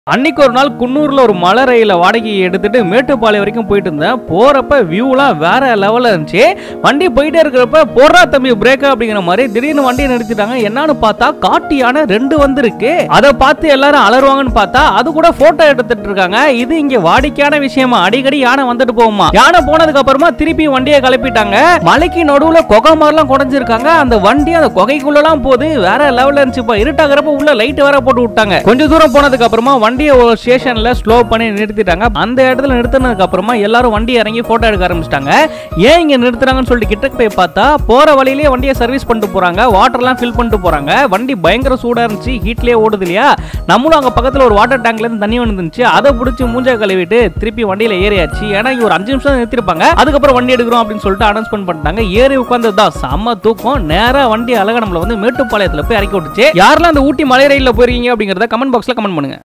அன்னைக்கு ஒரு நாள் குன்னூர்ல ஒரு மலை ரயில வாடகை எடுத்துட்டு மேட்டுப்பாளையம் வரைக்கும் போயிட்டு இருந்தேன் போறப்ப வியூலாம் வேற லெவல்ல இருந்துச்சு வண்டி போயிட்டே இருக்கிறப்ப போடுறா தம்பி பிரேக் அப்படிங்கிற மாதிரி திடீர்னு வண்டியை நிறுத்திட்டாங்க என்னன்னு பார்த்தா காட்டு யானை ரெண்டு வந்திருக்கு அதை பார்த்து எல்லாரும் அலறுவாங்கன்னு பார்த்தா அது கூட போட்டோ எடுத்துட்டு இருக்காங்க இது இங்க வாடிக்கையான விஷயமா அடிக்கடி யானை வந்துட்டு போகுமா யானை போனதுக்கு அப்புறமா திருப்பி வண்டியை கிளப்பிட்டாங்க மலைக்கு நடுவுல குகை மாதிரிலாம் குறைஞ்சிருக்காங்க அந்த வண்டி அந்த குகைக்குள்ளலாம் போகுது வேற லெவல்ல இருந்துச்சுப்பா இருட்டாகிறப்ப உள்ள லைட் வேற போட்டு விட்டாங்க கொஞ்ச தூரம் போனதுக்கு அப்புறமா வண்டியை ஒரு ஸ்டேஷன்ல ஸ்லோ பண்ணி நிறுத்திட்டாங்க அந்த இடத்துல நிறுத்தினதுக்கு அப்புறமா எல்லாரும் வண்டி இறங்கி போட்டோ எடுக்க ஆரம்பிச்சிட்டாங்க ஏன் இங்க நிறுத்துறாங்கன்னு சொல்லிட்டு கிட்ட போய் பார்த்தா போற வழியிலேயே வண்டியை சர்வீஸ் பண்ணிட்டு போறாங்க வாட்டர்லாம் ஃபில் பண்ணிட்டு போறாங்க வண்டி பயங்கர சூடா இருந்துச்சு ஹீட்லயே ஓடுது இல்லையா நம்மளும் அங்க பக்கத்துல ஒரு வாட்டர் டேங்க்ல இருந்து தண்ணி வந்துருந்துச்சு அதை பிடிச்சி மூஞ்ச கழுவிட்டு திருப்பி வண்டியில ஏறியாச்சு ஏன்னா இங்க ஒரு அஞ்சு நிமிஷம் நிறுத்திருப்பாங்க அதுக்கப்புறம் வண்டி எடுக்கிறோம் அப்படின்னு சொல்லிட்டு அனௌன்ஸ்மெண்ட் பண்ணிட்டாங்க ஏறி உட்கார்ந்ததுதான் செம்ம தூக்கம் நேரா வண்டி அழகா நம்மள வந்து மேட்டுப்பாளையத்துல போய் இறக்கி விட்டுச்சு யாரெல்லாம் அந்த ஊட்டி மலை ரயில்ல போயிருக்கீங்க அப்படிங்கறத கமெண்ட் பாக்ஸ்ல கமெண்ட் பண்ணுங்க